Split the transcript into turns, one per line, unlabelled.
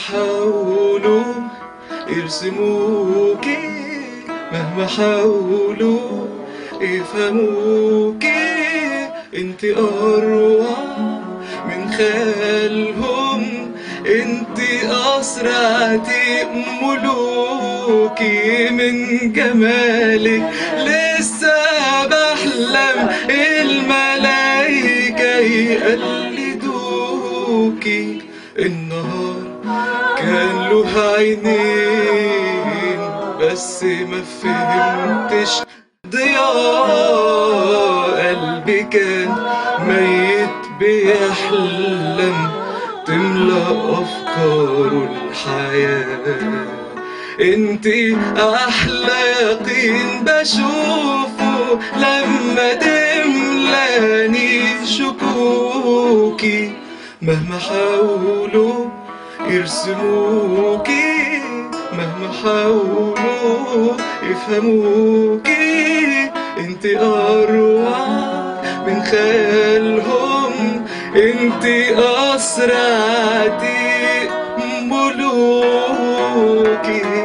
حاولوا يرسموكي مهما حاولوا يفهموكي انت اروع من خيالهم انت اسرع ملوكي من جمالك لسه بحلم الملايكة يقلدوكي النهار كان له عينين بس ما فهمتش ضياء قلبي كان ميت بيحلم تملأ أفكاره الحياة انتي أحلى يقين بشوفه لما تملاني شكوكي مهما حاولوا يرسموكي مهما حاولوا يفهموكي انت اروع من خيالهم انت اسرع ملوكي